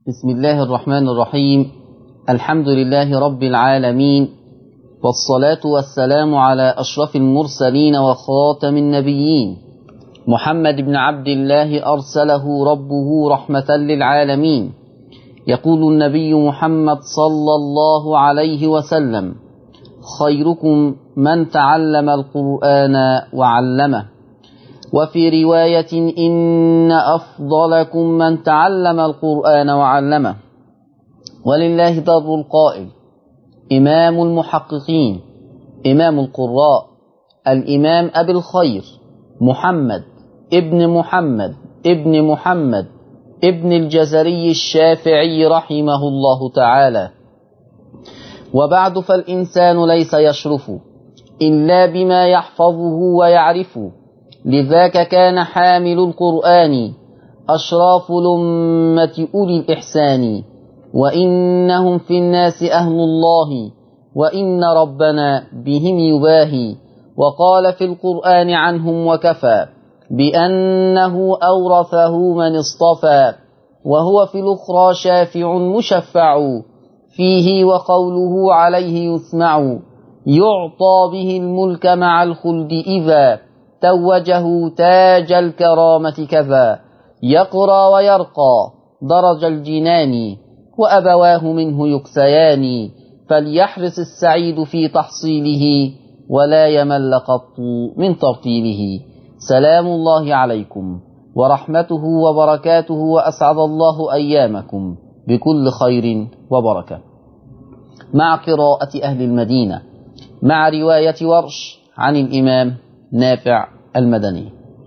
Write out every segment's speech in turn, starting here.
بسم الله الرحمن الرحيم الحمد لله رب العالمين والصلاة والسلام على أشرف المرسلين وخاتم النبيين محمد بن عبد الله أرسله ربه رحمة للعالمين يقول النبي محمد صلى الله عليه وسلم خيركم من تعلم القرآن وعلمه وفي رواية إن أفضلكم من تعلم القرآن وعلمه ولله در القائل إمام المحققين إمام القراء الإمام أبي الخير محمد ابن محمد ابن محمد ابن الجزري الشافعي رحمه الله تعالى وبعد فالإنسان ليس يشرف إلا بما يحفظه ويعرفه لذاك كان حامل القرآن أشراف الأمة أولي الإحسان وإنهم في الناس أهل الله وإن ربنا بهم يباهي وقال في القرآن عنهم وكفى بأنه أورثه من اصطفى وهو في الأخرى شافع مشفع فيه وقوله عليه يسمع يعطى به الملك مع الخلد إذا توجه تاج الكرامة كذا يقرى ويرقى درج الجنان وأبواه منه يكسيان فليحرص السعيد في تحصيله ولا يمل قط من ترتيله سلام الله عليكم ورحمته وبركاته وأسعد الله أيامكم بكل خير وبركة مع قراءة أهل المدينة مع رواية ورش عن الإمام نافع المدني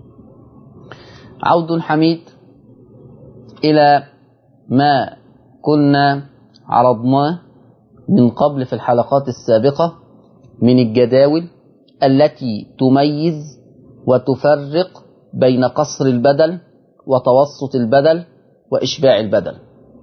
عود حميد إلى ما كنا عرضناه من قبل في الحلقات السابقة من الجداول التي تميز وتفرق بين قصر البدل وتوسط البدل وإشباع البدل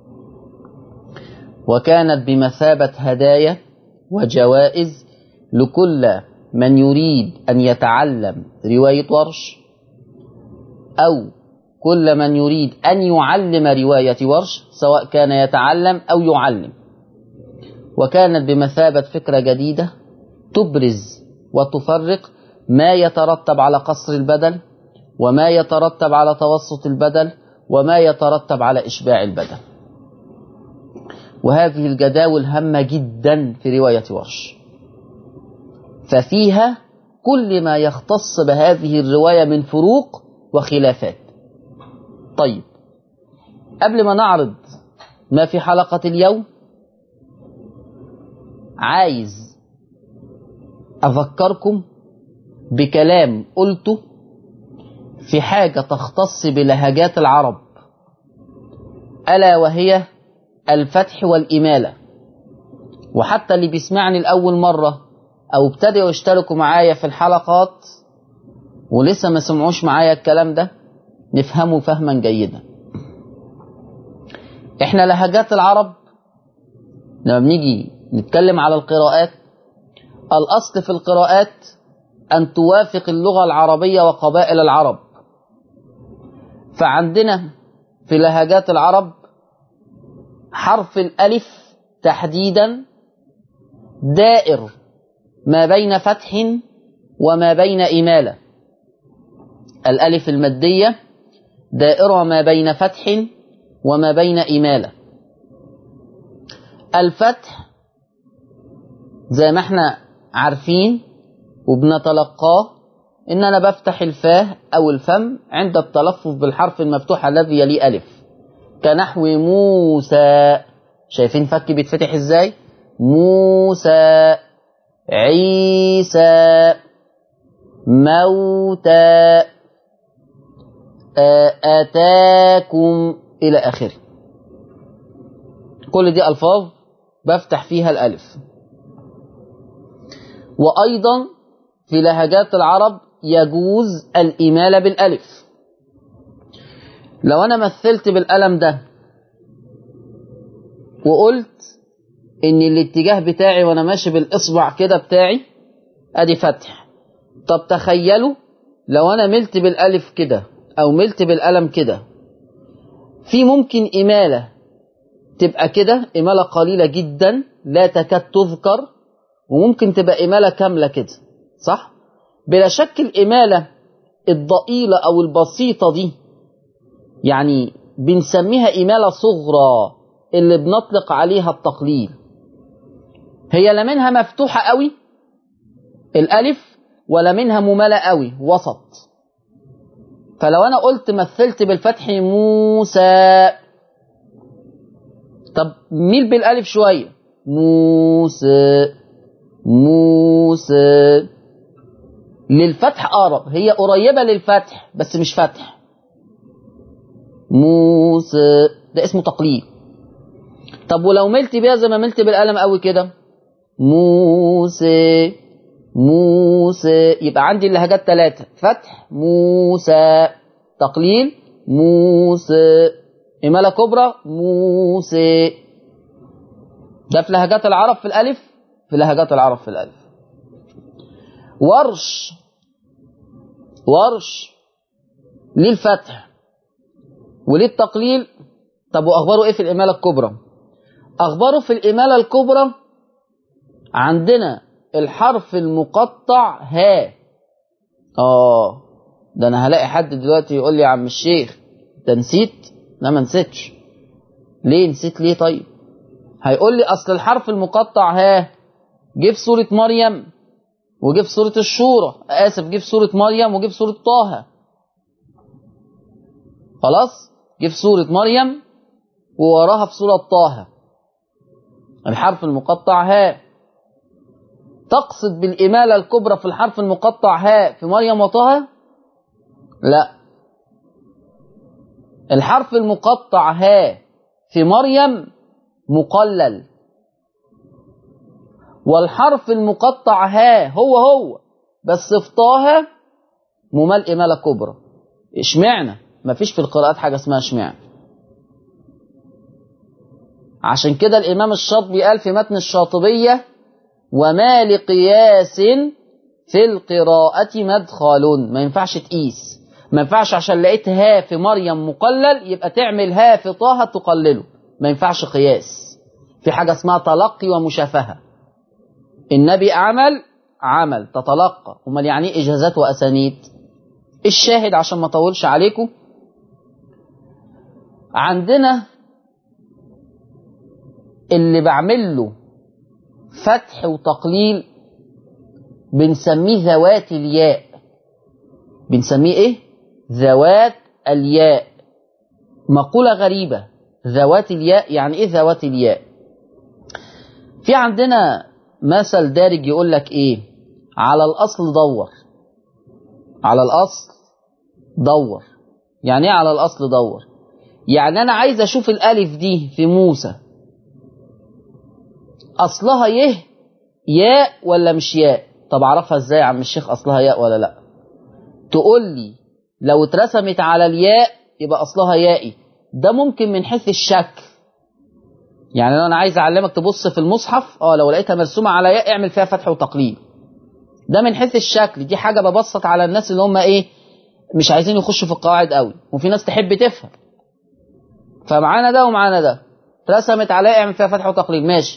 وكانت بمثابة هدايا وجوائز لكل من يريد أن يتعلم رواية ورش أو كل من يريد أن يعلم رواية ورش سواء كان يتعلم أو يعلم وكانت بمثابة فكرة جديدة تبرز وتفرق ما يترتب على قصر البدل وما يترتب على توسط البدل وما يترتب على إشباع البدل وهذه الجداول هامة جدا في رواية ورش ففيها كل ما يختص بهذه الرواية من فروق وخلافات طيب قبل ما نعرض ما في حلقة اليوم عايز أذكركم بكلام قلته في حاجة تختص بلهجات العرب ألا وهي الفتح والإمالة وحتى اللي بيسمعني لأول مرة أو ابتدوا يشتركوا معايا في الحلقات ولسه ما سمعوش معايا الكلام ده نفهمه فهما جيدا احنا لهجات العرب لما بنيجي نتكلم على القراءات الأصل في القراءات أن توافق اللغة العربية وقبائل العرب فعندنا في لهجات العرب حرف الألف تحديدا دائر ما بين فتح وما بين إمالة الألف المادية دائرة ما بين فتح وما بين إمالة الفتح زي ما احنا عارفين وبنتلقاه ان انا بفتح الفاه او الفم عند التلفظ بالحرف المفتوح الذي يليه الف كنحو موسى شايفين فك بيتفتح ازاي موسى عيسى موتى اتاكم الى اخره كل دي الفاظ بفتح فيها الالف وأيضا في لهجات العرب يجوز الإمالة بالألف لو أنا مثلت بالقلم ده وقلت إن الاتجاه بتاعي وأنا ماشي بالإصبع كده بتاعي أدي فتح طب تخيلوا لو أنا ملت بالألف كده أو ملت بالقلم كده في ممكن إمالة تبقى كده إمالة قليلة جدا لا تكاد تذكر وممكن تبقى إمالة كاملة كده صح؟ بلا شك الإمالة الضئيلة أو البسيطة دي يعني بنسميها إمالة صغرى اللي بنطلق عليها التقليل هي لا منها مفتوحة قوي الألف ولا منها ممالة قوي وسط فلو أنا قلت مثلت بالفتح موسى طب ميل بالألف شوية موسى موسى للفتح أقرب هي قريبة للفتح بس مش فتح موسى ده اسمه تقليل طب ولو ملت بيها زي ما ملت بالقلم قوي كده موسى موسى يبقى عندي اللهجات ثلاثة فتح موسى تقليل موسى إمالة كبرى موسى ده في لهجات العرب في الألف في لهجات العرب في الألف ورش ورش ليه الفتح وليه التقليل طب وأخباره إيه في الإمالة الكبرى أخباره في الإمالة الكبرى عندنا الحرف المقطع ها آه ده أنا هلاقي حد دلوقتي يقول لي يا عم الشيخ ده نسيت لا ما نسيتش ليه نسيت ليه طيب هيقول لي أصل الحرف المقطع ها جه في سورة مريم وجه في سورة الشورى آسف جه في سورة مريم وجه في سورة طه خلاص جه في سورة مريم ووراها في سورة طه الحرف المقطع ها تقصد بالإمالة الكبرى في الحرف المقطع ها في مريم وطه لا الحرف المقطع ها في مريم مقلل والحرف المقطع ها هو هو بس في طه ممال إمالة كبرى اشمعنى مفيش في القراءات حاجة اسمها اشمعنى عشان كده الإمام الشاطبي قال في متن الشاطبية وما لقياس في القراءة مدخل ما ينفعش تقيس ما ينفعش عشان لقيت ها في مريم مقلل يبقى تعمل ها في طه تقلله ما ينفعش قياس في حاجة اسمها تلقي ومشافهة النبي عمل عمل تتلقى امال يعني ايه اجازات واسانيد الشاهد عشان ما اطولش عليكم عندنا اللي بعمل له فتح وتقليل بنسميه ذوات الياء بنسميه ايه ذوات الياء مقولة غريبة ذوات الياء يعني ايه ذوات الياء في عندنا مثل دارج يقول لك ايه على الاصل دور على الاصل دور يعني ايه على الاصل دور يعني انا عايز اشوف الالف دي في موسى اصلها يه ياء ولا مش ياء طب اعرفها ازاي يا عم الشيخ اصلها ياء ولا لا تقول لي لو اترسمت على الياء يبقى اصلها يائي ده ممكن من حيث الشكل يعني لو انا عايز اعلمك تبص في المصحف اه لو لقيتها مرسومه على ياء اعمل فيها فتح وتقليل ده من حيث الشكل دي حاجه ببسط على الناس اللي هم ايه مش عايزين يخشوا في القواعد قوي وفي ناس تحب تفهم فمعانا ده ومعانا ده اترسمت على ياء اعمل فيها فتح وتقليل ماشي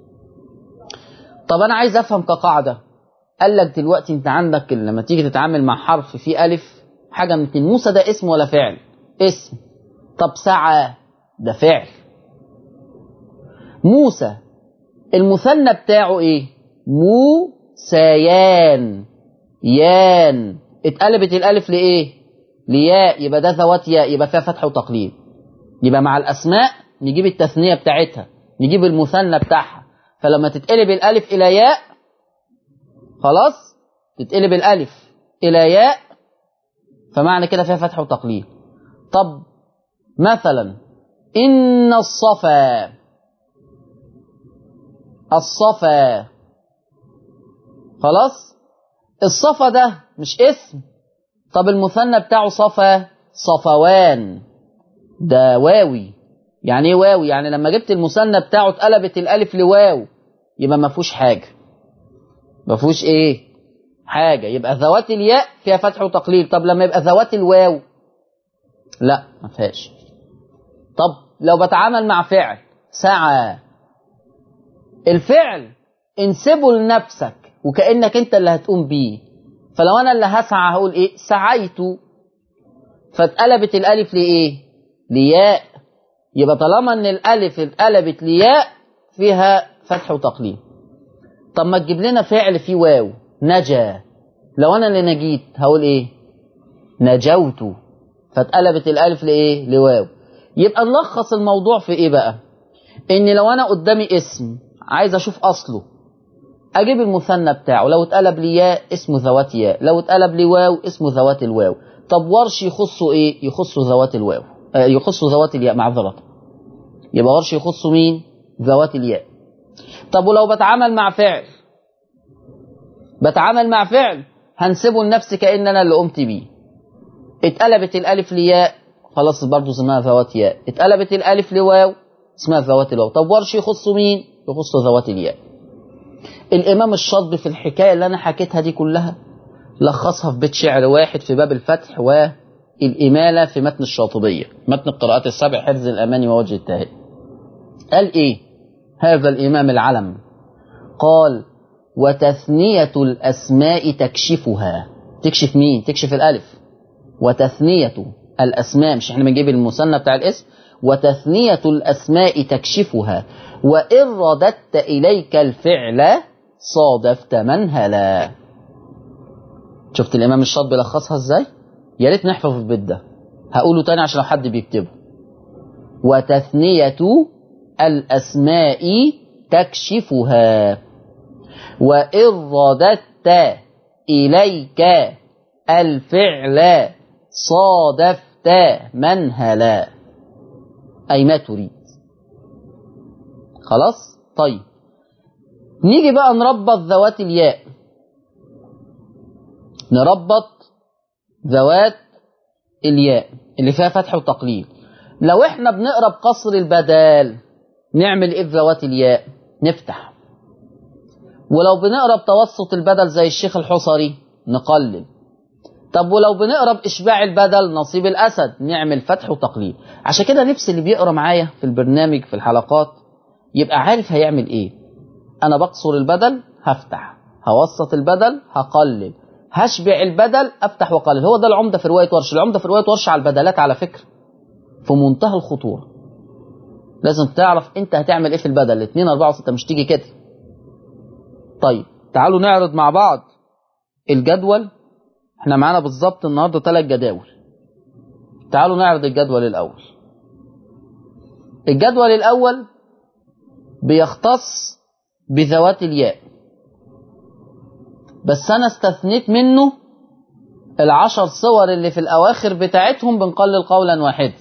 طب انا عايز افهم كقاعده قال لك دلوقتي انت عندك لما تيجي تتعامل مع حرف فيه الف حاجه من اتنين موسى ده اسم ولا فعل اسم طب سعى ده فعل موسى المثنى بتاعه ايه موسيان يان اتقلبت الالف لايه لياء يبقى ده ذوات ياء يبقى فيها فتح وتقليل يبقى مع الاسماء نجيب التثنيه بتاعتها نجيب المثنى بتاعها فلما تتقلب الالف الى ياء خلاص تتقلب الالف الى ياء فمعنى كده فيها فتح وتقليل طب مثلا ان الصفا الصفا خلاص الصفا ده مش اسم طب المثنى بتاعه صفا صفوان ده واوي يعني ايه واوي يعني لما جبت المثنى بتاعه اتقلبت الالف لواو يبقى ما فيهوش حاجه ما فيهوش ايه حاجه يبقى ذوات الياء فيها فتح وتقليل طب لما يبقى ذوات الواو لا ما فيهاش طب لو بتعامل مع فعل سعى الفعل انسبه لنفسك وكأنك انت اللي هتقوم بيه فلو انا اللي هسعى هقول ايه سعيت فاتقلبت الالف لايه لياء يبقى طالما ان الالف اتقلبت لياء فيها فتح وتقليل طب ما تجيب لنا فعل فيه واو نجا لو انا اللي نجيت هقول ايه نجوت فاتقلبت الالف لايه لواو يبقى نلخص الموضوع في ايه بقى ان لو انا قدامي اسم عايز اشوف اصله اجيب المثنى بتاعه لو اتقلب لياء اسمه ذوات ياء لو اتقلب لواو اسمه ذوات الواو طب ورش يخصه ايه يخصه ذوات الواو آه يخصه ذوات الياء معذرة يبقى ورش يخصه مين ذوات الياء طب ولو بتعامل مع فعل بتعامل مع فعل هنسبه لنفسي كأن انا اللي قمت بيه اتقلبت الالف لياء خلاص برضه اسمها ذوات ياء اتقلبت الالف لواو اسمها ذوات الواو طب ورش يخصه مين يخصه ذوات الياء الامام الشاطبي في الحكايه اللي انا حكيتها دي كلها لخصها في بيت شعر واحد في باب الفتح والاماله في متن الشاطبيه متن القراءات السبع حفظ الاماني ووجه التهي قال ايه هذا الامام العلم قال وتثنيه الاسماء تكشفها تكشف مين تكشف الالف وتثنيه الاسماء مش احنا بنجيب المثنى بتاع الاسم وتثنيه الاسماء تكشفها وان رددت اليك الفعل صادفت منهلا شفت الامام الشاطبي لخصها ازاي يا ريت نحفظ البيت ده هقوله تاني عشان لو حد بيكتبه وتثنية الأسماء تكشفها وإن رددت إليك الفعل صادفت منهلا أي ما تريد خلاص طيب نيجي بقى نربط ذوات الياء نربط ذوات الياء اللي فيها فتح وتقليل لو احنا بنقرا بقصر البدال نعمل ايه بذوات الياء نفتح ولو بنقرا بتوسط البدل زي الشيخ الحصري نقلل طب ولو بنقرا باشباع البدل نصيب الاسد نعمل فتح وتقليل عشان كده نفسي اللي بيقرا معايا في البرنامج في الحلقات يبقى عارف هيعمل ايه انا بقصر البدل هفتح هوسط البدل هقلل هشبع البدل افتح واقلل هو ده العمده في روايه ورش العمده في روايه ورش على البدلات على فكره في منتهى الخطوره لازم تعرف انت هتعمل ايه في البدل 2 4 6 مش تيجي كده طيب تعالوا نعرض مع بعض الجدول احنا معانا بالظبط النهارده ثلاث جداول تعالوا نعرض الجدول الاول الجدول الاول بيختص بذوات الياء بس انا استثنيت منه العشر صور اللي في الاواخر بتاعتهم بنقلل قولا واحدا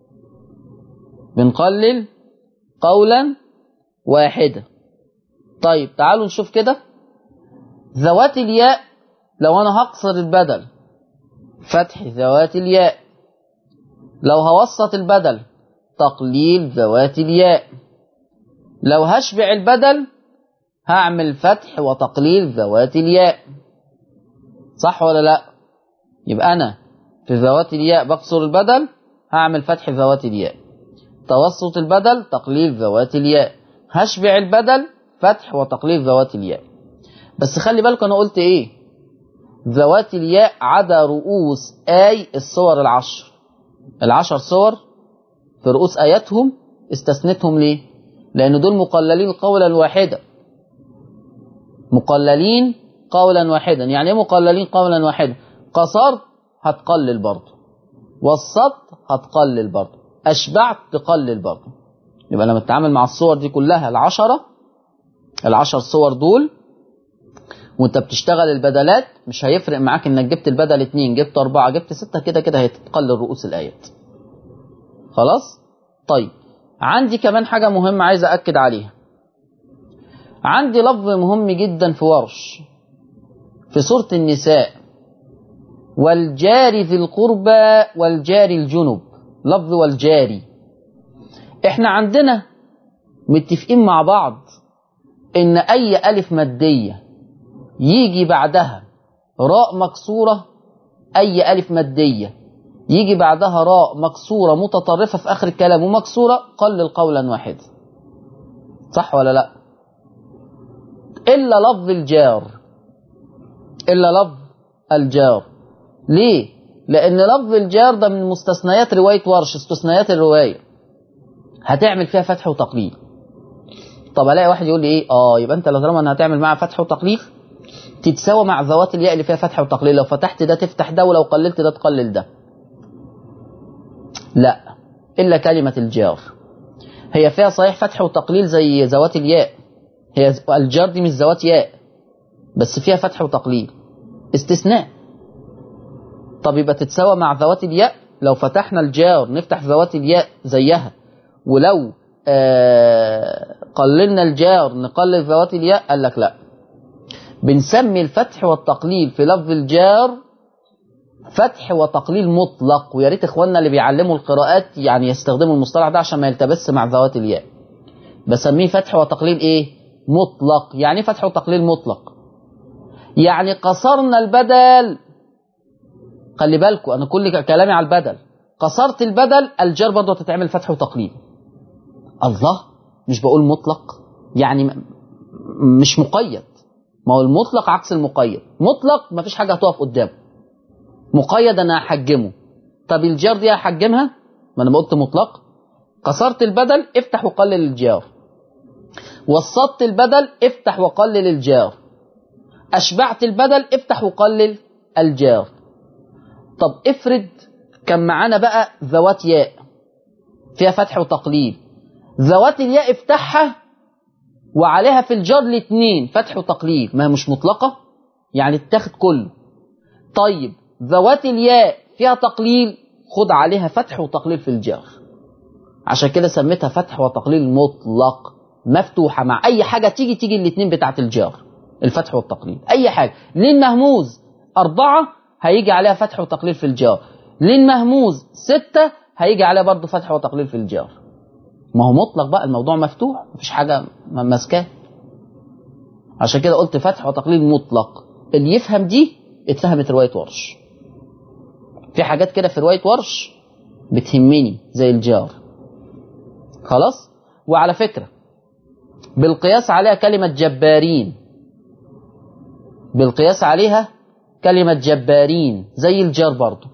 بنقلل قولا واحدا طيب تعالوا نشوف كده ذوات الياء لو انا هقصر البدل فتح ذوات الياء لو هوسط البدل تقليل ذوات الياء لو هشبع البدل هعمل فتح وتقليل ذوات الياء صح ولا لا يبقى انا في ذوات الياء بقصر البدل هعمل فتح ذوات الياء توسط البدل تقليل ذوات الياء هشبع البدل فتح وتقليل ذوات الياء بس خلي بالك انا قلت ايه ذوات الياء عدا رؤوس آي الصور العشر العشر صور في رؤوس آياتهم استثنتهم ليه لأن دول مقللين قولا واحدا مقللين قولا واحدا يعني ايه مقللين قولا واحدا قصرت هتقلل برضه وسطت هتقلل برضه أشبعت تقلل برضه يبقى لما تتعامل مع الصور دي كلها العشرة العشر صور دول وانت بتشتغل البدلات مش هيفرق معاك انك جبت البدل اتنين جبت اربعة جبت ستة كده كده هتقلل رؤوس الآيات خلاص طيب عندي كمان حاجة مهمة عايز أأكد عليها عندي لفظ مهم جدا في ورش في سورة النساء والجار ذي القربى والجار الجنب لفظ والجاري احنا عندنا متفقين مع بعض ان اي الف مادية يجي بعدها راء مكسورة اي الف مادية يجي بعدها راء مكسورة متطرفة في اخر الكلام ومكسورة قلل قولا واحدا صح ولا لا إلا لفظ الجار إلا لفظ الجار ليه لأن لفظ الجار ده من مستثنيات رواية ورش استثنيات الرواية هتعمل فيها فتح وتقليل طب الاقي واحد يقول لي ايه اه يبقى انت لو طالما انها هتعمل معاها فتح وتقليل تتساوى مع ذوات الياء اللي فيها فتح وتقليل لو فتحت ده تفتح ده ولو قللت ده تقلل ده لا الا كلمة الجار هي فيها صحيح فتح وتقليل زي ذوات الياء هي الجار دي مش ذوات ياء بس فيها فتح وتقليل استثناء طب يبقى تتساوى مع ذوات الياء لو فتحنا الجار نفتح ذوات الياء زيها ولو آه قللنا الجار نقلل ذوات الياء قال لك لا بنسمي الفتح والتقليل في لفظ الجار فتح وتقليل مطلق ويا ريت اخواننا اللي بيعلموا القراءات يعني يستخدموا المصطلح ده عشان ما يلتبس مع ذوات الياء بسميه فتح وتقليل ايه مطلق يعني فتح وتقليل مطلق يعني قصرنا البدل خلي بالكم انا كل كلامي على البدل قصرت البدل الجار برضه تتعمل فتح وتقليل الله مش بقول مطلق يعني مش مقيد ما هو المطلق عكس المقيد مطلق ما فيش حاجه هتقف قدامه مقيد انا هحجمه طب الجار دي هحجمها ما انا قلت مطلق قصرت البدل افتح وقلل الجار وسطت البدل افتح وقلل الجار اشبعت البدل افتح وقلل الجار طب افرض كان معانا بقى ذوات ياء فيها فتح وتقليل ذوات الياء افتحها وعليها في الجار الاثنين فتح وتقليل ما هي مش مطلقة يعني اتاخد كله طيب ذوات الياء فيها تقليل خد عليها فتح وتقليل في الجار عشان كده سميتها فتح وتقليل مطلق مفتوحة مع أي حاجة تيجي تيجي الاثنين بتاعت الجار الفتح والتقليل أي حاجة لين مهموز أربعة هيجي عليها فتح وتقليل في الجار لين مهموز ستة هيجي عليها برضه فتح وتقليل في الجار ما هو مطلق بقى الموضوع مفتوح مفيش حاجة ماسكاه عشان كده قلت فتح وتقليل مطلق اللي يفهم دي اتفهمت رواية ورش في حاجات كده في رواية ورش بتهمني زي الجار خلاص وعلى فكرة بالقياس عليها كلمة جبارين بالقياس عليها كلمة جبارين زي الجار برضو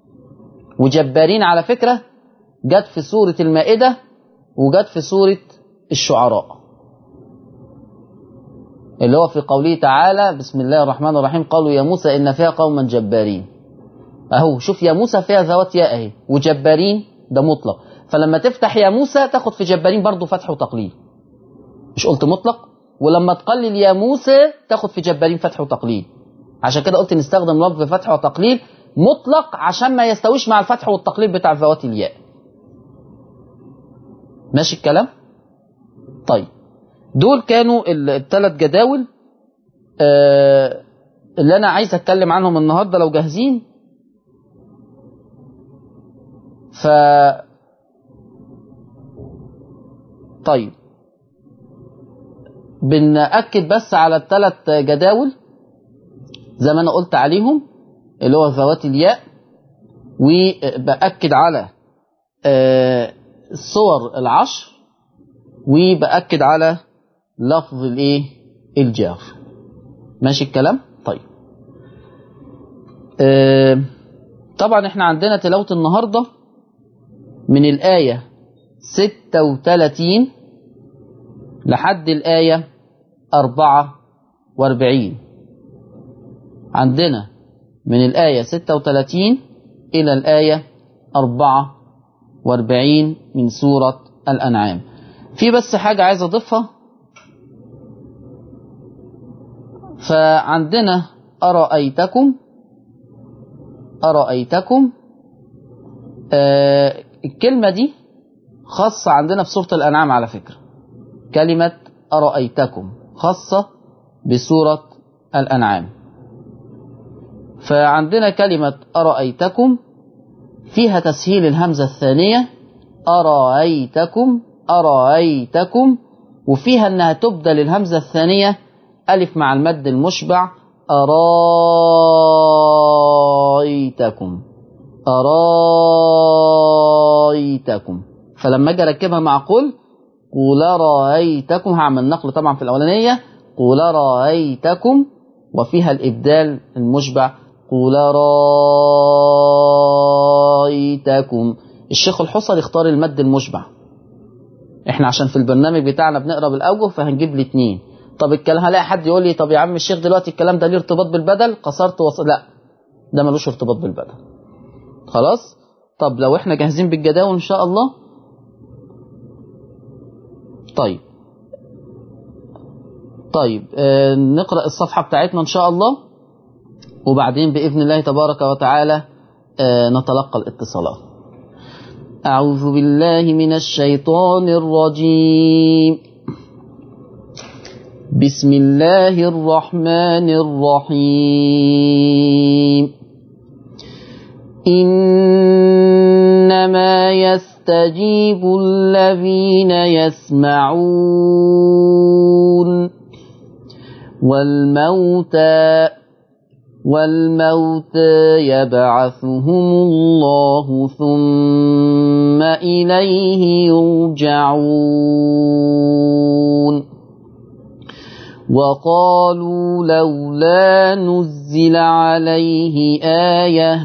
وجبارين على فكرة جت في سورة المائدة وجت في سورة الشعراء اللي هو في قوله تعالى بسم الله الرحمن الرحيم قالوا يا موسى إن فيها قوما جبارين أهو شوف يا موسى فيها ذوات ياء أهي وجبارين ده مطلق فلما تفتح يا موسى تاخد في جبارين برضو فتح وتقليل مش قلت مطلق ولما تقلل يا موسى تاخد في جبارين فتح وتقليل عشان كده قلت نستخدم لفظ فتح وتقليل مطلق عشان ما يستويش مع الفتح والتقليل بتاع ذوات الياء ماشي الكلام طيب دول كانوا الثلاث جداول آه اللي انا عايز اتكلم عنهم النهارده لو جاهزين ف طيب بنأكد بس على الثلاث جداول زي ما انا قلت عليهم اللي هو ذوات الياء وبأكد على آه الصور العشر وبأكد على لفظ الايه الجار ماشي الكلام طيب آه طبعا احنا عندنا تلاوة النهاردة من الآية 36 لحد الآية 44 عندنا من الآية 36 إلى الآية 44 من سورة الأنعام في بس حاجة عايز أضيفها فعندنا أرأيتكم أرأيتكم آه الكلمة دي خاصة عندنا في سورة الأنعام على فكرة كلمة أرأيتكم خاصة بسورة الأنعام فعندنا كلمة أرأيتكم فيها تسهيل الهمزة الثانية أرأيتكم أرأيتكم وفيها أنها تبدل الهمزة الثانية ألف مع المد المشبع أرايتكم أرايتكم فلما أجي أركبها مع قل قل رأيتكم هعمل نقل طبعا في الأولانية قل رأيتكم وفيها الإبدال المشبع قل رأيتكم الشيخ الحصري اختار المد المشبع احنا عشان في البرنامج بتاعنا بنقرا بالاوجه فهنجيب لي اتنين طب الكلام هلاقي حد يقول لي طب يا عم الشيخ دلوقتي الكلام ده ليه ارتباط بالبدل قصرت وص... لا ده ملوش ارتباط بالبدل خلاص طب لو احنا جاهزين بالجداول ان شاء الله طيب طيب آه نقرا الصفحه بتاعتنا ان شاء الله وبعدين باذن الله تبارك وتعالى آه نتلقى الاتصالات أعوذ بالله من الشيطان الرجيم بسم الله الرحمن الرحيم إنما يستجيب الذين يسمعون والموتى والموتى يبعثهم الله ثم إليه يرجعون وقالوا لولا نزل عليه آية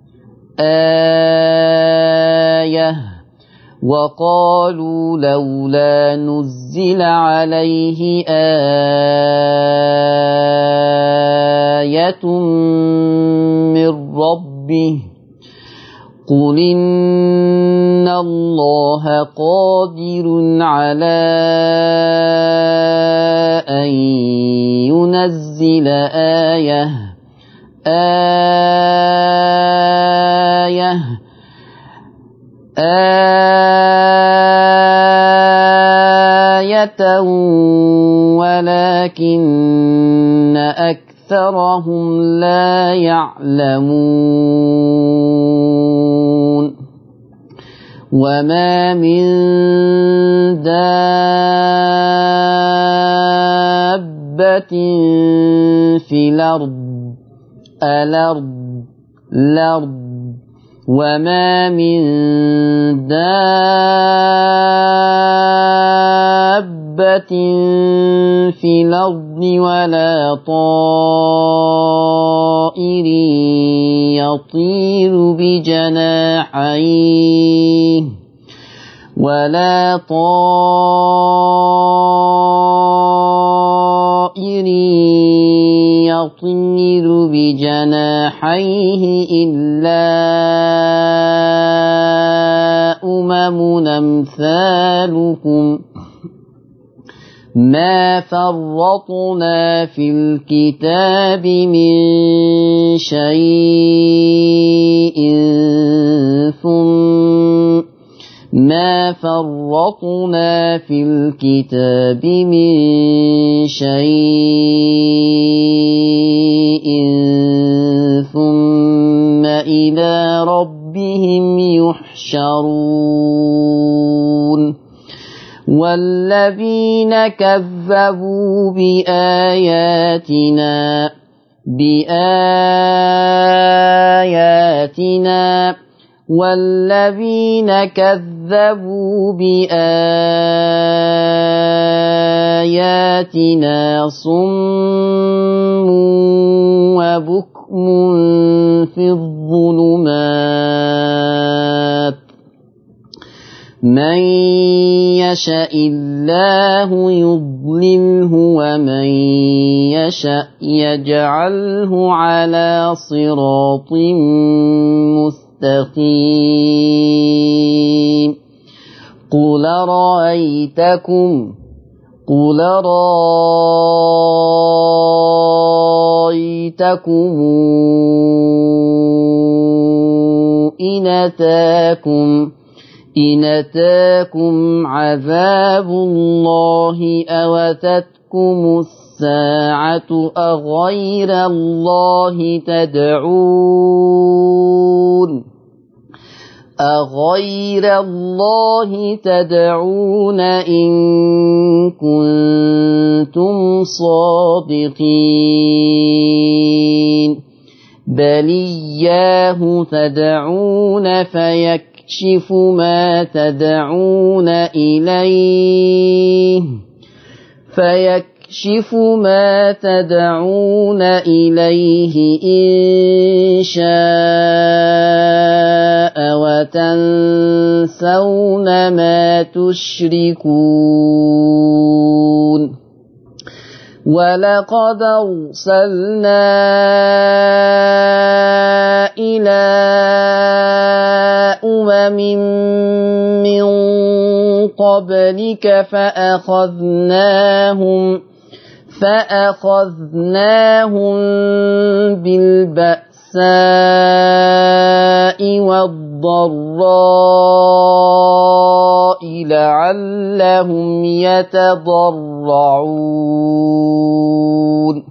آية وقالوا لولا نزل عليه آية من ربه قل إن الله قادر على أن ينزل آية آية آية ولكن أكثرهم لا يعلمون وما من دابة في الأرض الأرض الأرض وما من دابة في الأرض ولا طائر يطير بجناحيه ولا طائر يطير بجناحيه إلا أمم أمثالكم ما فرطنا في الكتاب من شيء ثم ما فرطنا في الكتاب من شيء ثم إلى ربهم يحشرون والذين كذبوا بآياتنا بآياتنا والذين كذبوا بآياتنا صم وبكم في الظلمات من يشاء الله يضلله ومن يشاء يجعله على صراط مستقيم قل رأيتكم قل رأيتكم إن أتاكم إن أتاكم عذاب الله أوتتكم الساعة أغير الله تدعون أغير الله تدعون إن كنتم صادقين بل إياه تدعون فيكفر فيكشف ما تدعون إليه فيكشف ما تدعون إليه إن شاء وتنسون ما تشركون ولقد أرسلنا إلى أمم من قبلك فأخذناهم فأخذناهم بالبأساء والضراء لعلهم يتضرعون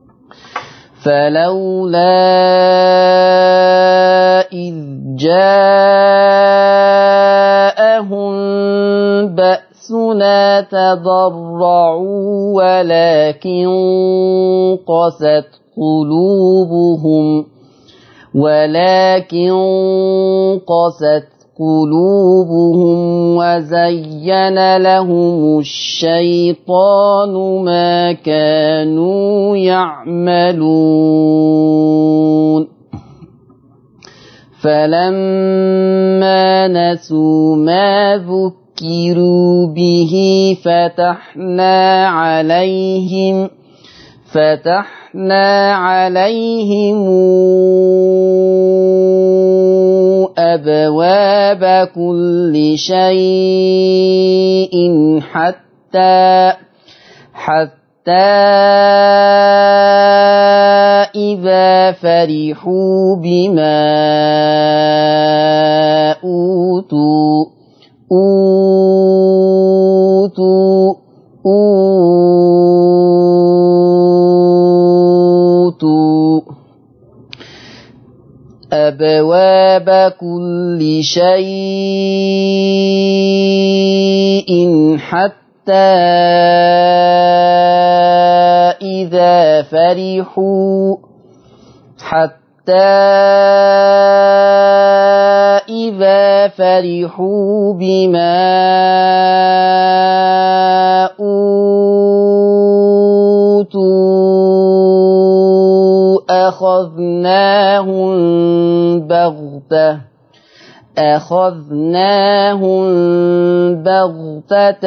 فلولا إذ جاءهم بأسنا تضرعوا ولكن قست قلوبهم ولكن قست قلوبهم وزين لهم الشيطان ما كانوا يعملون فلما نسوا ما ذكروا به فتحنا عليهم فتحنا عليهم أبواب كل شيء حتى حتى إذا فرحوا بما أوتوا أوتوا أوتوا أبواب كل شيء حتى إذا فرحوا حتى إذا فرحوا بما أوتوا أخذناهم بغتة أخذناهم بغتة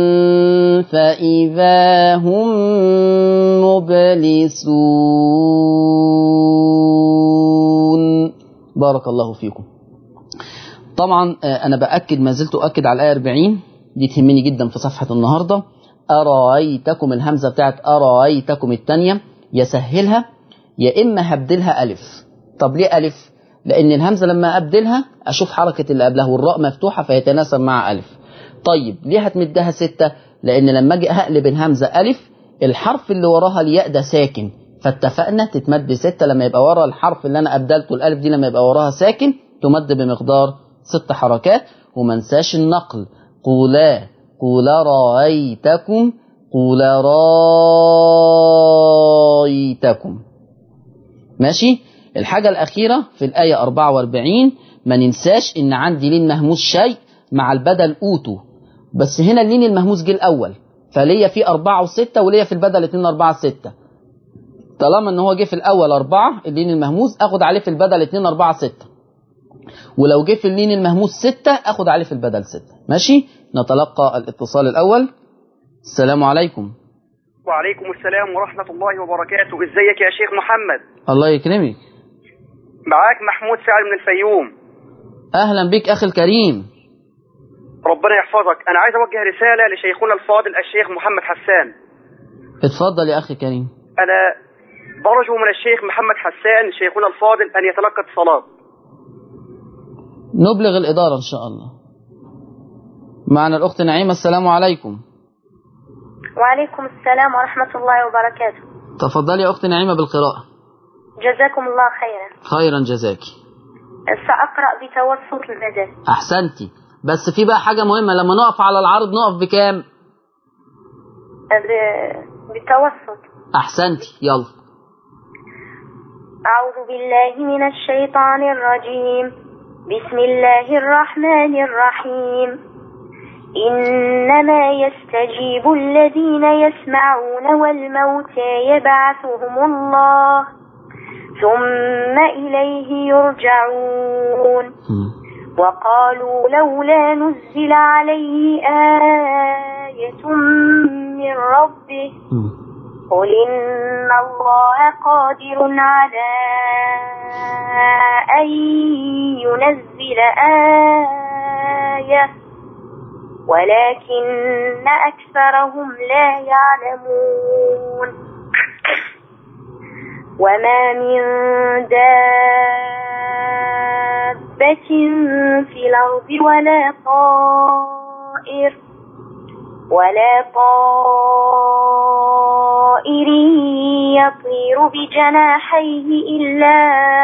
فإذا هم مبلسون بارك الله فيكم طبعا أنا بأكد ما زلت أؤكد على الآية 40 دي تهمني جدا في صفحة النهاردة أرأيتكم الهمزة بتاعت أرأيتكم التانية يسهلها يا إما هبدلها ألف طب ليه ألف لأن الهمزة لما أبدلها أشوف حركة اللي قبلها والراء مفتوحة فيتناسب مع ألف طيب ليه هتمدها ستة لأن لما أجي هقلب الهمزة ألف الحرف اللي وراها الياء ده ساكن فاتفقنا تتمد ستة لما يبقى ورا الحرف اللي أنا أبدلته الألف دي لما يبقى وراها ساكن تمد بمقدار ست حركات وما انساش النقل قولا قولا رأيتكم قولا رأيتكم ماشي الحاجة الأخيرة في الآية 44 ما ننساش إن عندي لين مهموس شيء مع البدل أوتو بس هنا اللين المهموس جه الأول فليا في أربعة وستة وليا في البدل اتنين أربعة ستة طالما إن هو جه في الأول أربعة اللين المهموس أخد عليه في البدل اتنين أربعة ستة ولو جه في اللين المهموس ستة أخد عليه في البدل ستة ماشي نتلقى الاتصال الأول السلام عليكم وعليكم السلام ورحمة الله وبركاته ازيك يا شيخ محمد الله يكرمك معاك محمود سعد من الفيوم أهلا بك أخي الكريم ربنا يحفظك أنا عايز أوجه رسالة لشيخنا الفاضل الشيخ محمد حسان اتفضل يا أخي الكريم أنا برجو من الشيخ محمد حسان شيخنا الفاضل أن يتلقى اتصالات نبلغ الإدارة إن شاء الله معنا الأخت نعيمة السلام عليكم وعليكم السلام ورحمة الله وبركاته تفضلي يا أخت نعيمة بالقراءة جزاكم الله خيرا خيرا جزاك سأقرأ بتوسط البدل أحسنتي بس في بقى حاجة مهمة لما نقف على العرض نقف بكام ب- بتوسط أحسنتي يلا أعوذ بالله من الشيطان الرجيم بسم الله الرحمن الرحيم إنما يستجيب الذين يسمعون والموتى يبعثهم الله ثم إليه يرجعون مم. وقالوا لولا نزل عليه آية من ربه مم. قل إن الله قادر على أن ينزل آية ولكن أكثرهم لا يعلمون وما من دابة في الأرض ولا طائر ولا طائر يطير بجناحيه إلا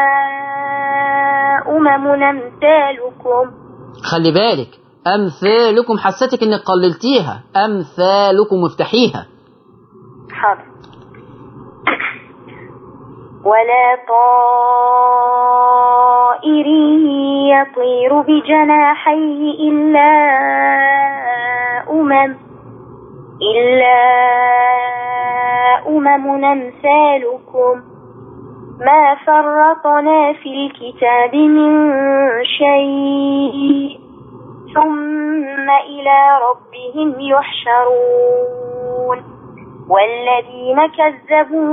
أمم أمثالكم خلي بالك أمثالكم حسيتك إنك قللتيها أمثالكم افتحيها حاضر ولا طائر يطير بجناحيه إلا أمم إلا أمم أمثالكم ما فرطنا في الكتاب من شيء ثم إلى ربهم يحشرون والذين كذبوا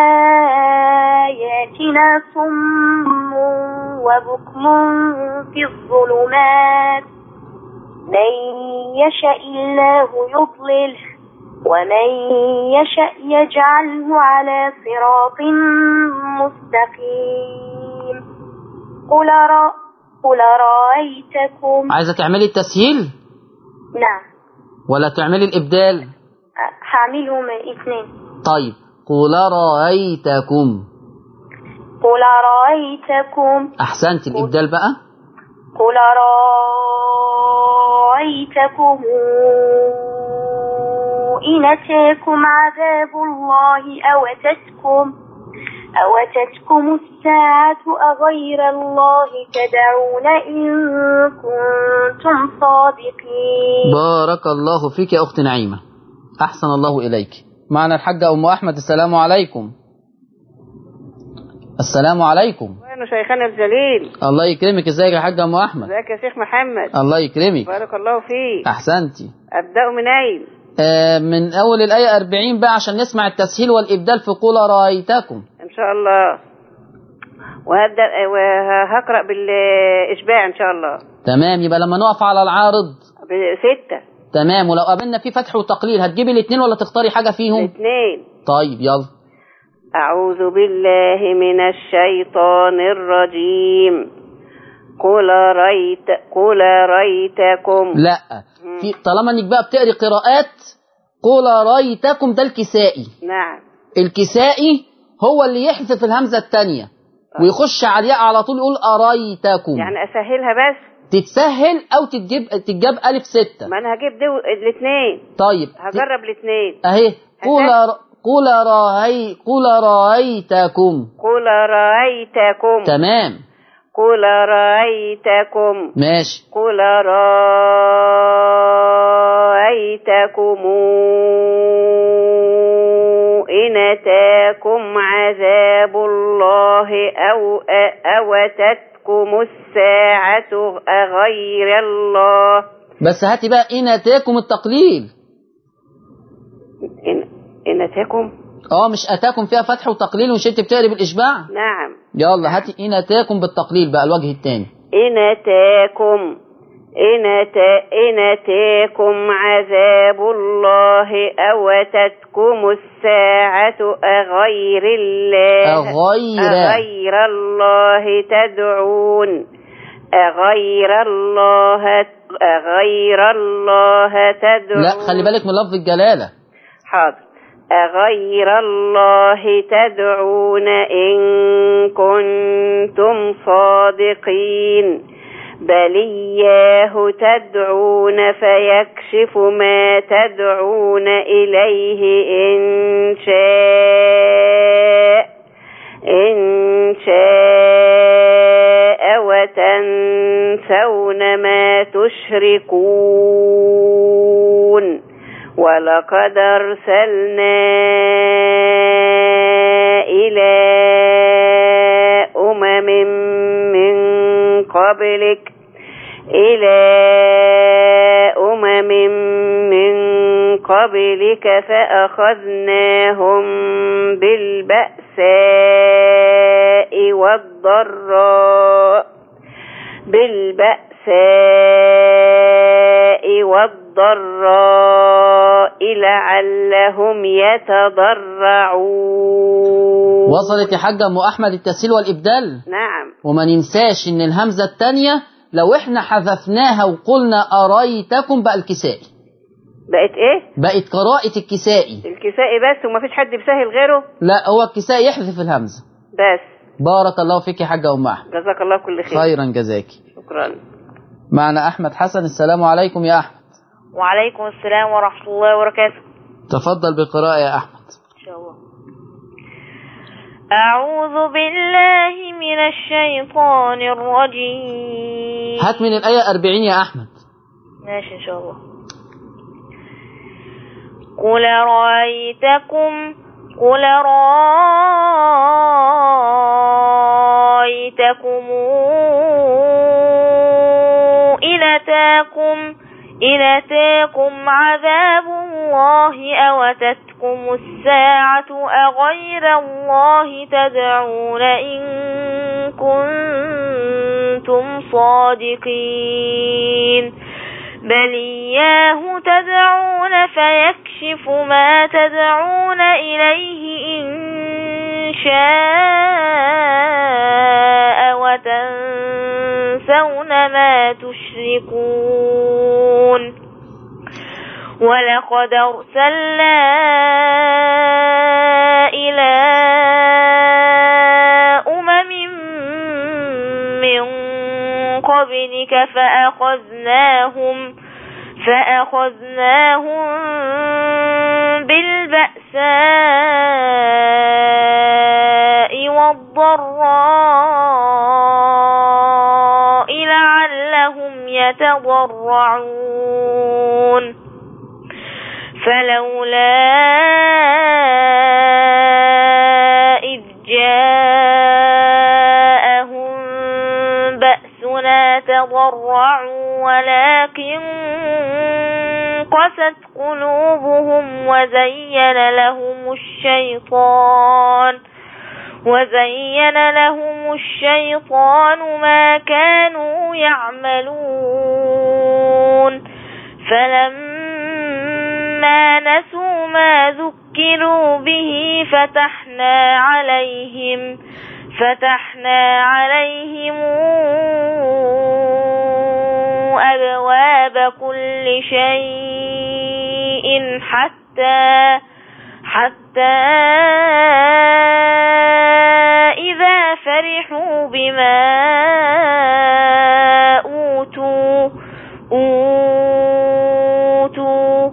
بآياتنا صم وبكم في الظلمات من يشاء الله يضلله ومن يشاء يجعله على صراط مستقيم قل رأ قل رأيتكم عايزة تعملي التسهيل نعم ولا تعملي الإبدال هعملهم اثنين طيب قل رأيتكم قل رأيتكم أحسنت الإبدال بقى قل رأيتكم إن أتاكم عذاب الله أو أتتكم أو أتتكم الساعة أغير الله تدعون إن كنتم صادقين بارك الله فيك يا أخت نعيمة أحسن الله إليك معنا الحاجة أم أحمد السلام عليكم السلام عليكم وين شيخنا الجليل الله يكرمك ازيك يا حاجة أم أحمد ازيك يا شيخ محمد الله يكرمك بارك الله فيك أحسنتي ابدا من اين آه، من أول الآية 40 بقى عشان نسمع التسهيل والإبدال في قول رأيتكم ان شاء الله وهبدا وهقرا بالاشباع ان شاء الله تمام يبقى لما نقف على العارض بستة تمام ولو قابلنا في فتح وتقليل هتجيبي الاثنين ولا تختاري حاجة فيهم الاثنين طيب يلا أعوذ بالله من الشيطان الرجيم قل ريت قل ريتكم لا في طالما انك بقى بتقري قراءات قول رأيتكم ده الكسائي نعم الكسائي هو اللي يحذف الهمزة الثانية ويخش على الياء على طول يقول أريتكم يعني أسهلها بس تتسهل أو تتجيب تتجاب ألف ستة ما أنا هجيب دو الاثنين طيب هجرب الاثنين أهي قول قول رأي قول رأيتكم قل رأيتكم تمام قل رأيتكم ماشي قل رأيتكم إن أتاكم عذاب الله أو أو أتتكم الساعة أغير الله بس هاتي بقى إن أتاكم التقليل إن, إن أتاكم اه مش أتاكم فيها فتح وتقليل ومش انت بتقري بالإشباع نعم يلا هاتي إن أتاكم بالتقليل بقى الوجه الثاني إن أتاكم إن, أتا إن أتاكم عذاب الله أو أتتكم الساعة أغير الله أغير أغير الله تدعون أغير الله أغير الله تدعون لا خلي بالك من لفظ الجلالة حاضر أغير الله تدعون إن كنتم صادقين بل إياه تدعون فيكشف ما تدعون إليه إن شاء إن شاء تنسون ما تشركون ولقد أرسلنا إلى أمم من قبلك إلى أمم من قبلك فأخذناهم بالبأساء والضراء بالبأساء والضراء لعلهم يتضرعون وصلت يا حاجة أم أحمد التسهيل والإبدال نعم وما ننساش إن الهمزة التانية لو إحنا حذفناها وقلنا أريتكم بقى الكسائي بقت ايه بقت قراءة الكسائي الكسائي بس ومفيش حد بيسهل غيره لا هو الكسائي يحذف الهمزة بس بارك الله فيك يا حاجة أم أحمد جزاك الله كل خير خيرا جزاك شكرا معنا أحمد حسن السلام عليكم يا أحمد وعليكم السلام ورحمة الله وبركاته تفضل بقراءة يا أحمد إن شاء الله أعوذ بالله من الشيطان الرجيم هات من الآية 40 يا أحمد ماشي إن شاء الله قل رأيتكم قل رأيتكم إن أتاكم إن أتاكم عذاب الله أو أتتكم الساعة أغير الله تدعون إن كنتم صادقين بل إياه تدعون فيكشف ما تدعون إليه إن شاء وتنسون ما تشركون ولقد أرسلنا إلى أمم من قبلك فأخذناهم فأخذناهم بالبأساء والضراء لعلهم يتضرعون فلولا إذ جاءهم بأسنا تضرعوا ولكن قست قلوبهم وزين لهم الشيطان وزين لهم الشيطان ما كانوا يعملون فلما نسوا ما ذكروا به فتحنا عليهم فتحنا عليهم أبواب كل شيء حتى حتى إذا فرحوا بما أوتوا أوتوا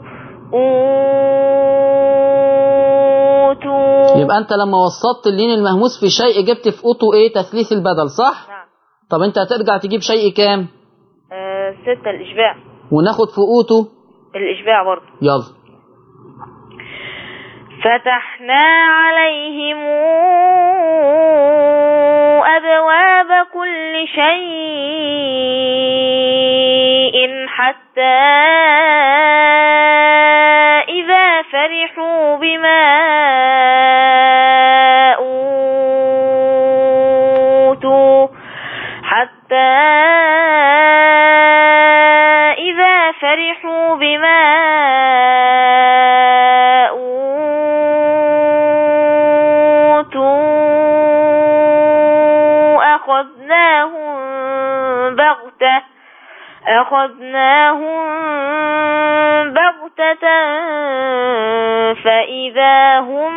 أوتوا يبقى أنت لما وسطت اللين المهموس في شيء جبت في أوتو إيه تثليث البدل صح؟ نعم طب أنت هترجع تجيب شيء كام؟ آه ستة الإشباع وناخد في أوتو الإشباع برضه يلا فتحنا عليهم أبواب كل شيء حتى إذا فرحوا بما أوتوا حتى إذا فرحوا بما أوتوا أخذناهم بغتة أخذناهم بغتة فإذا هم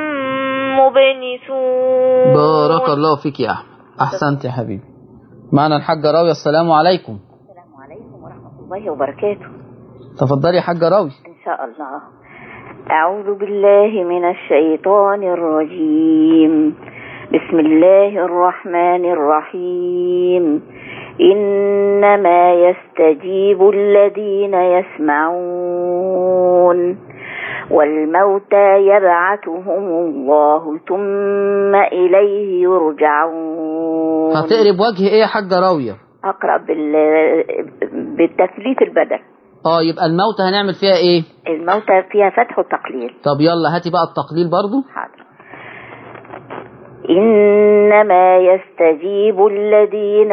مبلسون بارك الله فيك يا أحمد أحسنت يا حبيبي معنا الحاجة راوية السلام عليكم السلام عليكم ورحمة الله وبركاته تفضلي يا حاجة راوي إن شاء الله أعوذ بالله من الشيطان الرجيم بسم الله الرحمن الرحيم إنما يستجيب الذين يسمعون والموتى يبعثهم الله ثم إليه يرجعون هتقري بوجه ايه يا حاجة راوية أقرأ بال... بالتثليث البدل اه يبقى الموت هنعمل فيها ايه الموتى فيها فتح وتقليل طب يلا هاتي بقى التقليل برضو حاضر إنما يستجيب الذين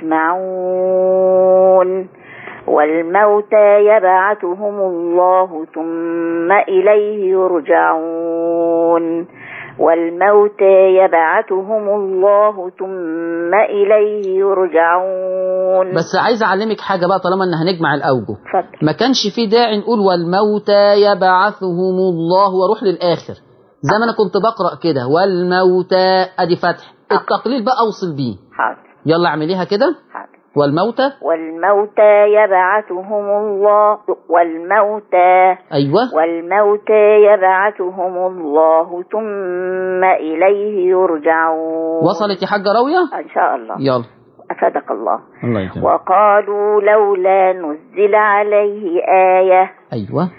يسمعون والموتى يبعثهم الله ثم إليه يرجعون والموتى يبعثهم الله ثم إليه يرجعون بس عايز اعلمك حاجة بقى طالما ان هنجمع الاوجه اتفضل ما كانش في داعي نقول والموتى يبعثهم الله واروح للاخر زي ما انا كنت بقرا كده والموتى ادي فتح التقليل بقى اوصل بيه حاضر يلا اعمليها كده حاضر والموتى والموتى يبعثهم الله والموتى ايوه والموتى يبعثهم الله ثم إليه يرجعون وصلت يا حاجة راوية إن شاء الله يلا أفادك الله الله يكرمك وقالوا لولا نزل عليه آية ايوه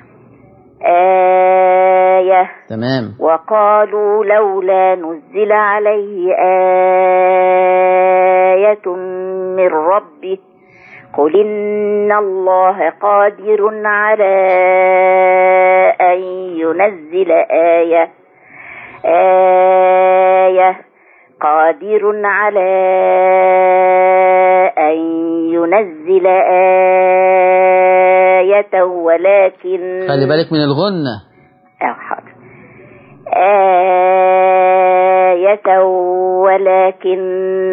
آية تمام وقالوا لولا نزل عليه آية من ربه قل إن الله قادر على أن ينزل آية آية قادر على أن ينزل آية ولكن خلي بالك من الغنة أو حاضر آية ولكن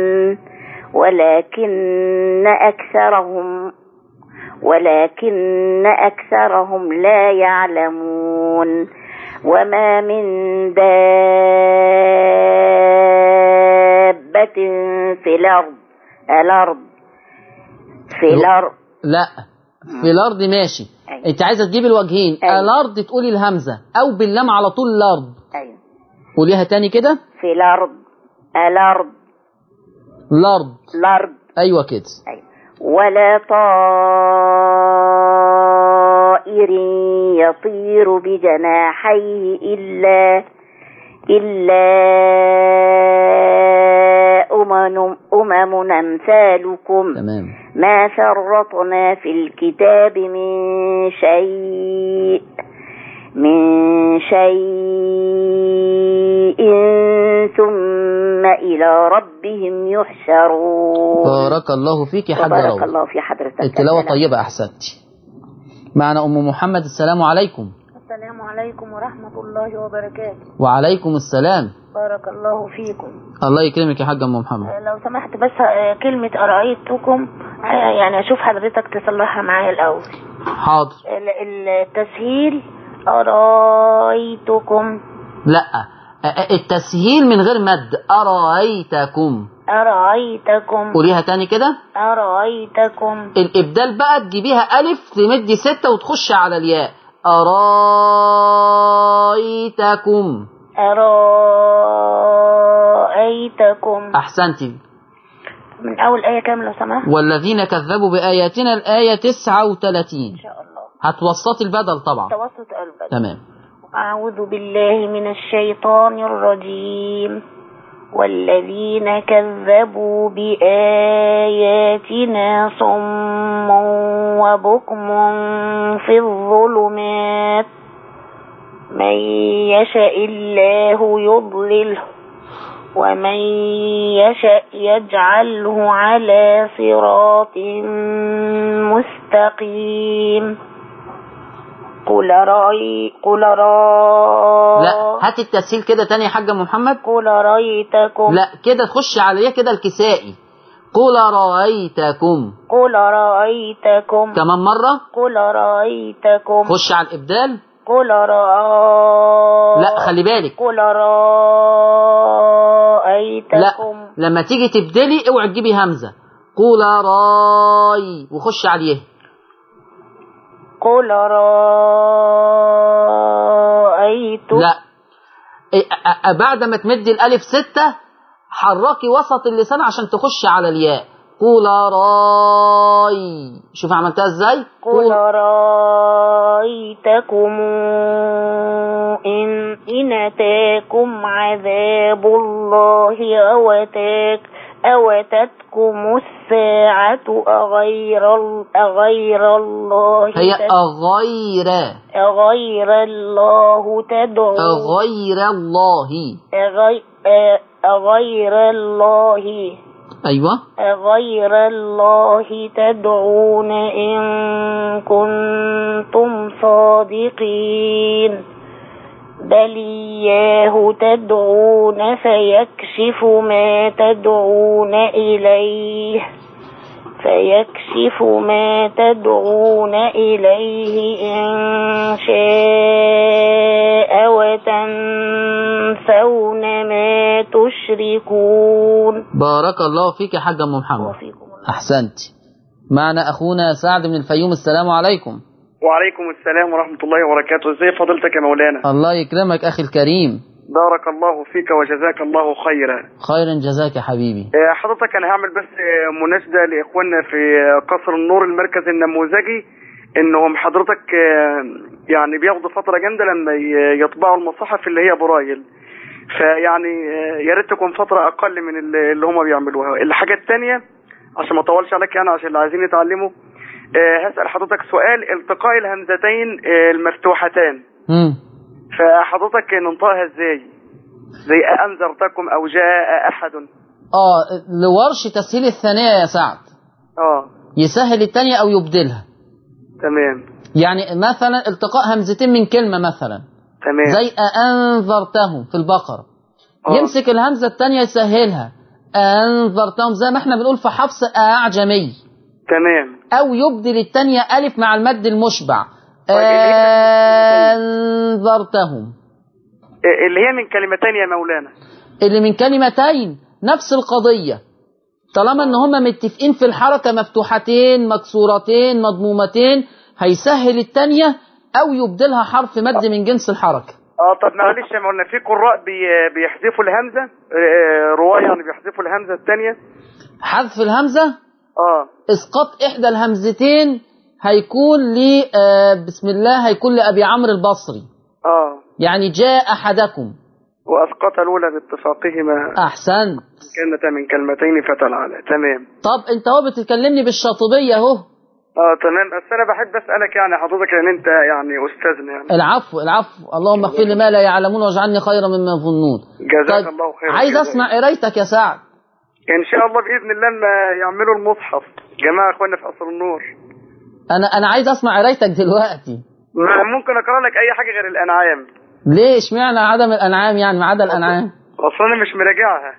ولكن أكثرهم ولكن أكثرهم لا يعلمون وما من دابة في الأرض الأرض في الأرض لا في الارض ماشي أيوة. انت عايزه تجيبي الوجهين أيوة. الارض تقولي الهمزه او باللام على طول الارض أيوة. قوليها تاني كده في الأرض الأرض الارض الأرض ايوه كده أيوة. ولا طائر يطير بجناحيه إلا إلا أمم أمم أمثالكم تمام ما فرطنا في الكتاب من شيء من شيء ثم إلى ربهم يحشرون بارك الله فيك يا حاجه وبارك روضه الله في حضرتك التلاوه السلام. طيبه احسنتي معنا ام محمد السلام عليكم السلام عليكم ورحمة الله وبركاته وعليكم السلام بارك الله فيكم الله يكرمك يا حاجه ام محمد آه، لو سمحت بس آه، كلمة أرأيتكم آه، يعني أشوف حضرتك تصلحها معايا الأول حاضر ال- التسهيل أرأيتكم لا أ- أ- التسهيل من غير مد ارايتكم أرأيتكم قوليها تاني كده أرأيتكم الابدال بقى تجيبيها الف تمدي ستة وتخش على الياء ارايتكم أرأيتكم احسنتي من أول آية كام لو سمحت والذين كذبوا بآياتنا الآية 39 إن شاء الله هتوسطي البدل طبعا توسط البدء تمام أعوذ بالله من الشيطان الرجيم والذين كذبوا بآياتنا صم وبكم في الظلمات من يشاء الله يضلله ومن يشاء يجعله على صراط مستقيم قل رأي قل رأي لا هات التسهيل كده تاني يا حاج محمد قل رأيتكم لا كده تخش على الياء كده الكسائي قل رأيتكم قل رأيتكم كمان مرة قل رأيتكم خش على الإبدال قل رأيتكم لا خلي بالك قل لا رأيتكم لما تيجي تبدلي اوعي تجيبي همزة قل راي وخش عليه قل رأيتكم لا إيه، أ- أ- بعد ما تمدي الألف ستة حركي وسط اللسان عشان تخش على الياء قول راي شوف عملتها ازاي قل رأيتكم إن إن أتاكم عذاب الله أو أتاك أو أتتكم الساعة أغير ال- أغير الله هي تد- أغير أغير الله تدعو أغير الله أغي- أغير الله أيوة أغير الله تدعون إن كنتم صادقين بل إياه تدعون فيكشف ما تدعون إليه فيكشف ما تدعون إليه إن شاء وتنسون ما تشركون بارك الله فيك يا حاج أم محمد وفيكم الله. أحسنت معنا أخونا سعد من الفيوم السلام عليكم وعليكم السلام ورحمة الله وبركاته ازي فضيلتك يا مولانا الله يكرمك أخي الكريم بارك الله فيك وجزاك الله خيرا خيرا جزاك يا حبيبي آه، حضرتك انا هعمل بس آه، مناشدة لاخواننا في آه، قصر النور المركز النموذجي انهم حضرتك آه، يعني بياخدوا فترة جامدة لما ي- يطبعوا المصاحف اللي هي برايل فيعني آه، يا ريت تكون فترة اقل من اللي اللي هم بيعملوها الحاجة التانية عشان ما اطولش عليك يعني عشان اللي عايزين يتعلموا آه، هسأل حضرتك سؤال التقاء الهمزتين آه، المفتوحتان مم. فحضرتك ننطقها ازاي زي أنذرتكم أو جاء أحد آه لورش تسهيل الثانية يا سعد اه يسهل الثانية أو يبدلها تمام يعني مثلا التقاء همزتين من كلمة مثلا تمام زي أنذرتهم في البقرة آه. يمسك الهمزة الثانية يسهلها أنذرتهم زي ما احنا بنقول في حفص أعجمي تمام أو يبدل الثانية ألف مع المد المشبع طيب، اللي هي- أنذرتهم إيه اللي هي من كلمتين يا مولانا اللي من كلمتين نفس القضية طالما ان هم متفقين في الحركة مفتوحتين مكسورتين مضمومتين هيسهل التانية او يبدلها حرف مد من جنس الحركة اه طب معلش يا مولانا في قراء بي بيحذفوا الهمزة آه، رواية يعني بيحذفوا الهمزة الثانية حذف الهمزة اه اسقاط احدى الهمزتين هيكون ل آه، بسم الله هيكون لابي عمرو البصري اه يعني جاء احدكم وأسقط الأولى باتفاقهما احسنت كانت من كلمتين فتلعلى تمام طب انت هو بتكلمني بالشاطبية اهو اه تمام بس أنا بحب أسألك يعني حضرتك لأن أنت يعني أستاذنا يعني العفو العفو اللهم اغفر لي ما لا يعلمون واجعلني خيرا مما يظنون جزاك الله خيرا عايز جزاك. اسمع قرايتك يا سعد إن شاء الله بإذن الله لما يعملوا المصحف جماعة إخواننا في قصر النور انا انا عايز اسمع قرايتك دلوقتي ما- ممكن أقرأ لك أي حاجة غير الأنعام ليه اشمعنى عدم الانعام يعني ما عدا الانعام أصلا أنا مش مراجعها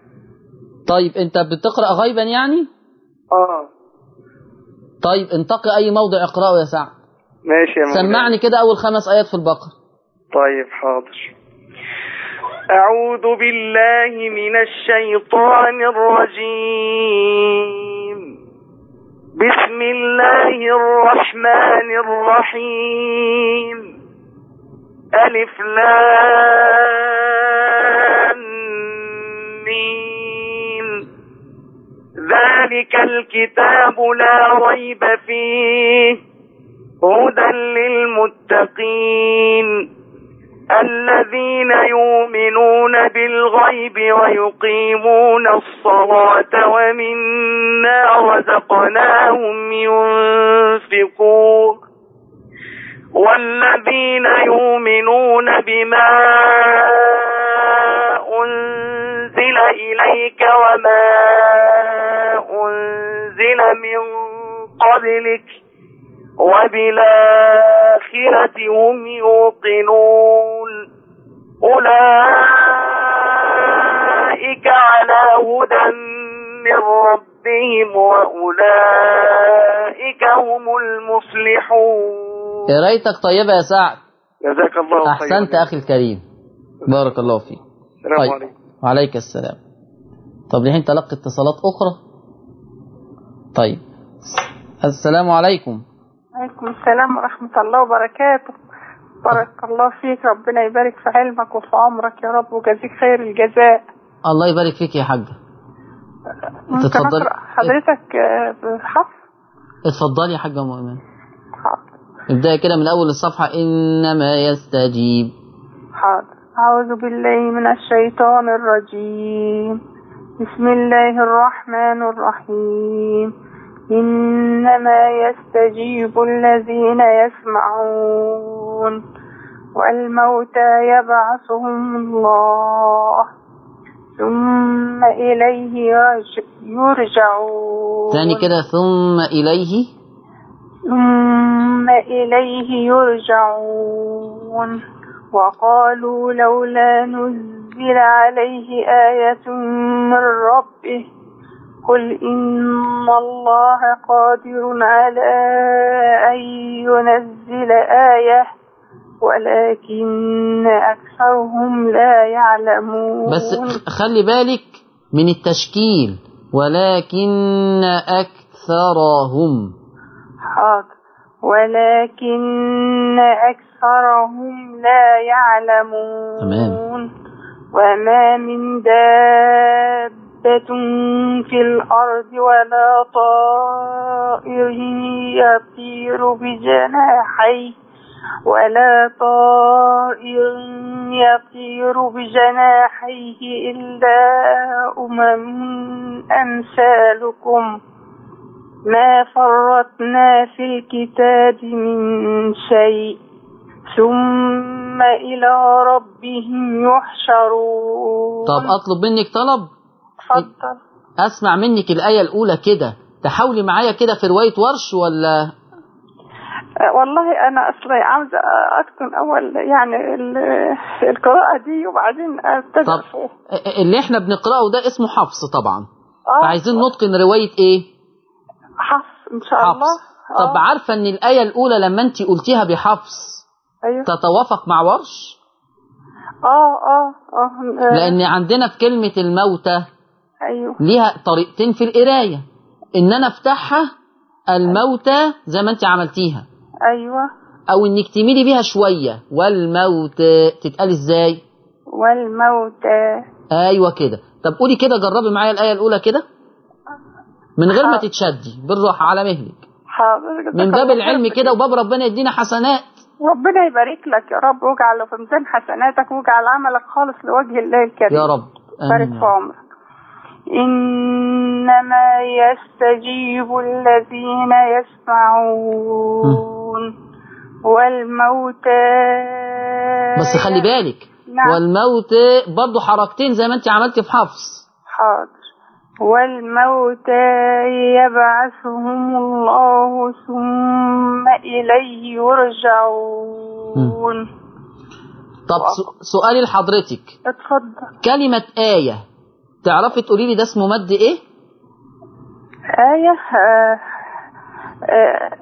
طيب انت بتقرا غيبا يعني اه طيب انتقي اي موضع اقراه يا سعد ماشي يا مولانا سمعني كده اول خمس ايات في البقره طيب حاضر أعوذ بالله من الشيطان الرجيم بسم الله الرحمن الرحيم ألف لام ميم ذلك الكتاب لا ريب فيه هدى للمتقين الذين يؤمنون بالغيب ويقيمون الصلاة ومنا رزقناهم ينفقون والذين يؤمنون بما أنزل إليك وما أنزل من قبلك وبالآخرة هم يوقنون أولئك على هدى من ربهم وأولئك هم المفلحون قرايتك طيبه يا سعد جزاك الله خيرا احسنت اخي الكريم بارك الله فيك السلام طيب عليكم وعليك السلام طب لحين تلقي اتصالات اخرى طيب السلام عليكم عليكم السلام ورحمة الله وبركاته بارك الله فيك ربنا يبارك في علمك وفي عمرك يا رب وجزيك خير الجزاء الله يبارك فيك يا حاجه ممكن تتفضلي. أقرأ حضرتك آه، بحفظ اتفضلي يا حاجة أم إيمان حاضر ابدأي كده من أول الصفحة إنما يستجيب حاضر أعوذ بالله من الشيطان الرجيم بسم الله الرحمن الرحيم إنما يستجيب الذين يسمعون والموتى يبعثهم الله ثم إليه يرج- يرجعون تاني كده ثم إليه ثم إليه يرجعون وقالوا لولا نزل عليه آية من ربه قل إن الله قادر على أن ينزل آية ولكن أكثرهم لا يعلمون بس خ- خلي بالك من التشكيل ولكن أكثرهم حاضر ولكن أكثرهم لا يعلمون تمام. وما من دابة في الأرض ولا طائر يطير بجناحيه ولا طائر يطير بجناحيه إلا أمم أمثالكم ما فرطنا في الكتاب من شيء ثم إلى ربهم يحشرون طب أطلب منك طلب اتفضل أسمع منك الآية الأولى كده تحاولي معايا كده في رواية ورش ولا أه، والله أنا أصلا عاوزة أتقن أول يعني ال- القراءة دي وبعدين أبتدأ طب في- اللي احنا بنقرأه ده اسمه حفص طبعا آه، فعايزين نتقن رواية ايه حفص إن شاء الله حفص طب آه، عارفة ان الآية الأولى لما انت قلتيها بحفص أيوه تتوافق مع ورش آه آه آه آه، لأن عندنا في كلمة الموتى أيوه ليها طريقتين في القراية إن أنا أفتحها الموتى زي ما أنت عملتيها أيوه أو إنك تميلي بيها شوية والموت تتقال إزاي؟ والموتى أيوة كده طب قولي كده جربي معايا الآية الأولى كده من غير ما حاضر. تتشدي بالراحة على مهلك حاضر من باب العلم كده وباب ربنا يدينا حسنات ربنا يبارك لك يا رب واجعله في ميزان حسناتك واجعل عملك خالص لوجه الله الكريم يا رب بارك آمين في عمرك إنما يستجيب الذين يسمعون والموتى بس خلي بالك نعم. والموت برضو حركتين زي ما أنت عملتي في حفص حاضر والموتى يبعثهم الله ثم إليه يرجعون طب سو- سؤالي لحضرتك اتفضل كلمة آية تعرفي تقولي لي ده اسمه مد إيه؟ آية آه آه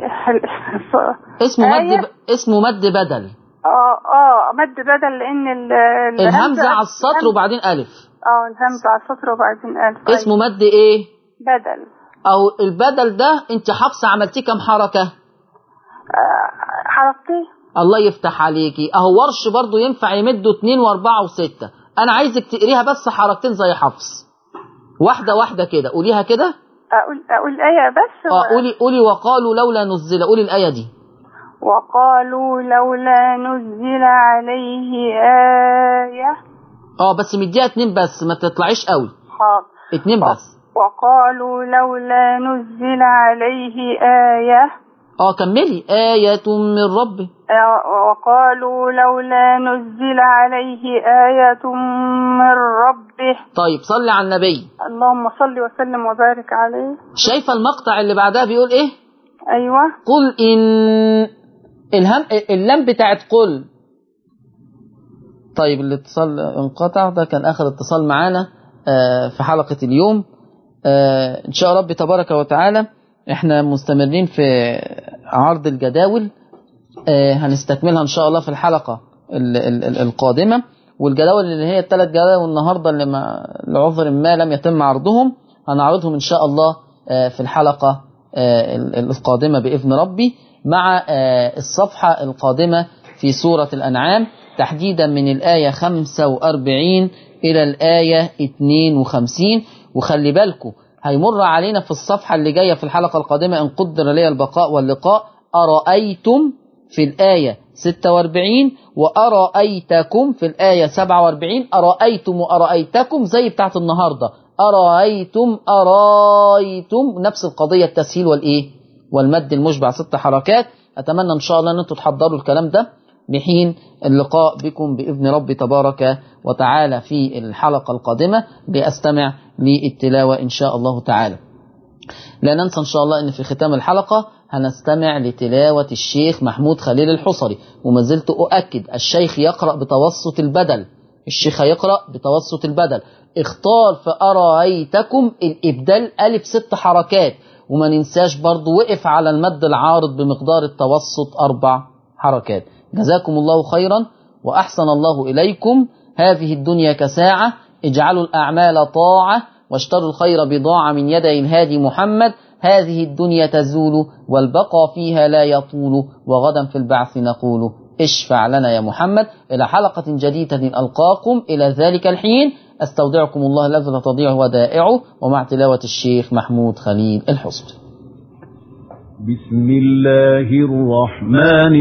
اسمه آية؟ مد ب... اسمه مد بدل اه اه مد بدل لان ال- الهمزة على السطر الهمزة- وبعدين ألف اه الهمزة على السطر وبعدين ألف اسمه مد إيه؟ بدل أو البدل ده أنت حفصة عملتيه كام حركة؟ آه حركتين الله يفتح عليكي أهو ورش برضو ينفع يمدوا اتنين وأربعة وستة أنا عايزك تقريها بس حركتين زي حفص واحدة واحدة كده قوليها كده اقول اقول آية بس اه قولي قولي وقالوا لولا نزل قولي الآية دي وقالوا لولا نزل عليه آية اه بس مديها اتنين بس ما تطلعيش قوي حاضر اتنين بس وقالوا لولا نزل عليه آية اه كملي آية من ربه آه، وقالوا لولا نزل عليه آية من ربه طيب صلي على النبي اللهم صل وسلم وبارك عليه شايفة المقطع اللي بعدها بيقول ايه أيوة قل إن الهم اللام بتاعت قل طيب الاتصال انقطع ده كان آخر اتصال معانا آه، في حلقة اليوم آه، إن شاء رب تبارك وتعالى احنا مستمرين في عرض الجداول آه، هنستكملها إن شاء الله في الحلقة ال- ال- ال- القادمة والجداول اللي هي الثلاث جداول النهاردة اللي ما لعذر ما لم يتم عرضهم هنعرضهم إن شاء الله آه، في الحلقة آه، ال- ال- القادمة بإذن ربي مع آه، الصفحة القادمة في سورة الأنعام تحديدا من الآية 45 إلى الآية 52 وخلي بالكم هيمر علينا في الصفحة اللي جاية في الحلقة القادمة إن قدر لي البقاء واللقاء أرأيتم في الآية 46 وأرأيتكم في الآية 47 أرأيتم وأرأيتكم زي بتاعت النهاردة أرأيتم أرأيتم نفس القضية التسهيل والإيه والمد المشبع ست حركات أتمنى إن شاء الله أن أنتم تحضروا الكلام ده لحين اللقاء بكم بإذن رب تبارك وتعالى في الحلقة القادمة لأستمع للتلاوة إن شاء الله تعالى لا ننسى إن شاء الله أن في ختام الحلقة هنستمع لتلاوة الشيخ محمود خليل الحصري وما زلت أؤكد الشيخ يقرأ بتوسط البدل الشيخ يقرأ بتوسط البدل اختار في أرأيتكم الإبدال ألف ست حركات وما ننساش برضو وقف على المد العارض بمقدار التوسط أربع حركات جزاكم الله خيرا وأحسن الله إليكم هذه الدنيا كساعة اجعلوا الأعمال طاعة واشتروا الخير بضاعة من يدي الهادي محمد هذه الدنيا تزول والبقى فيها لا يطول وغدا في البعث نقول اشفع لنا يا محمد إلى حلقة جديدة ألقاكم إلى ذلك الحين أستودعكم الله الذي لا تضيع ودائعه ومع تلاوة الشيخ محمود خليل الحصري بسم الله الرحمن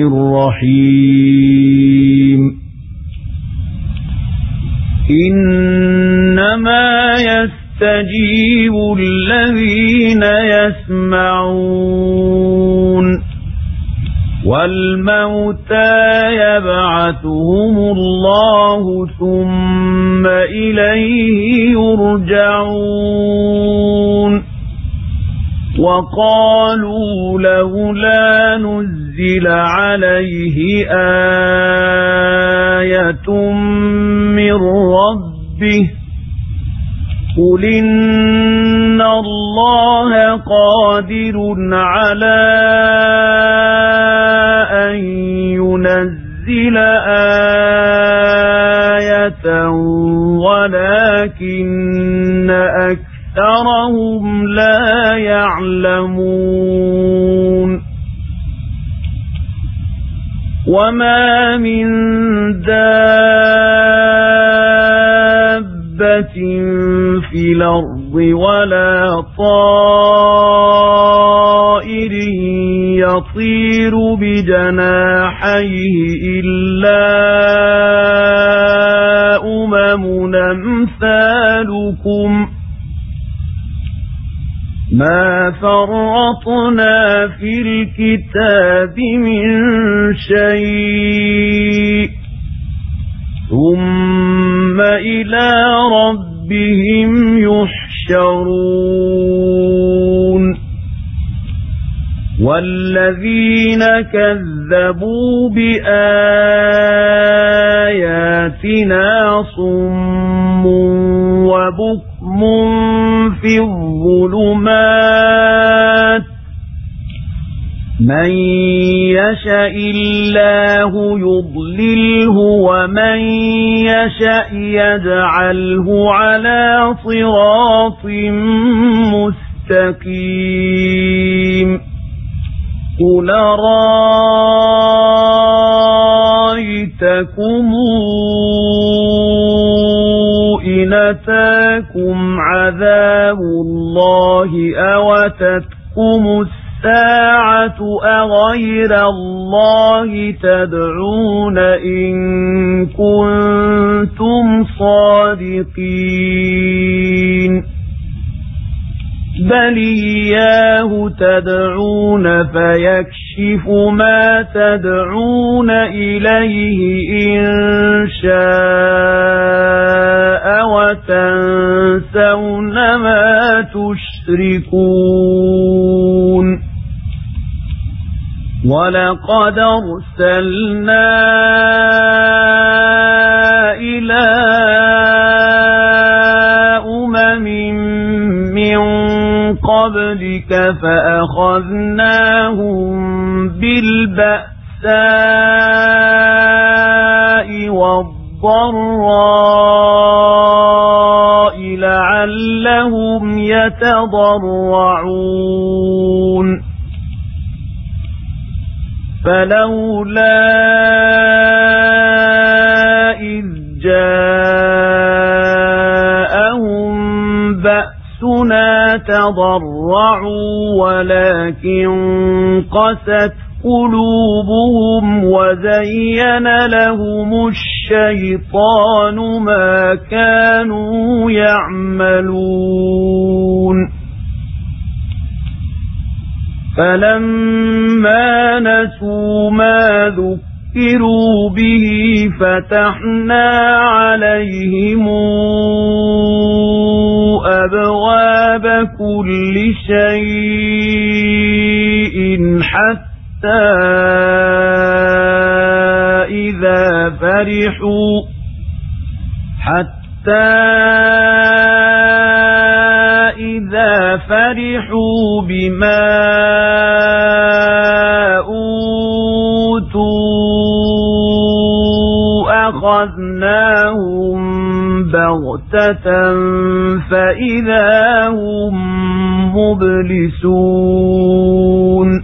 الرحيم إنما يستجيب الذين يسمعون والموتى يبعثهم الله ثم إليه يرجعون وقالوا لولا نزل عليه آية من ربه قل إن الله قادر على أن ينزل آية ولكن أكثرهم لا يعلمون وما من دابة في الأرض ولا طائر يطير بجناحيه إلا أمم أمثالكم ما فرطنا في الكتاب من شيء ثم إلى ربهم يحشرون والذين كذبوا بآياتنا صم وبكم في الظلمات من يشاء الله يضلله ومن يشاء يجعله على صراط مستقيم قل رأيتكم إن أتاكم عذاب الله أوتتكم الساعة أغير الله تدعون إن كنتم صادقين بل إياه تدعون فيكشف ما تدعون إليه إن شاء وتنسون ما تشركون ولقد أرسلنا إلى أمم من قبلك فأخذناهم بالبأساء والضراء لعلهم يتضرعون فلولا إذ جاءهم بأس تضرعوا ولكن قست قلوبهم وزين لهم الشيطان ما كانوا يعملون فلما نسوا ما ذكروا به فتحنا عليهم أبواب كل شيء حتى إذا فرحوا حتى إذا فرحوا بما أوتوا أخذناهم بغتة فإذا هم مبلسون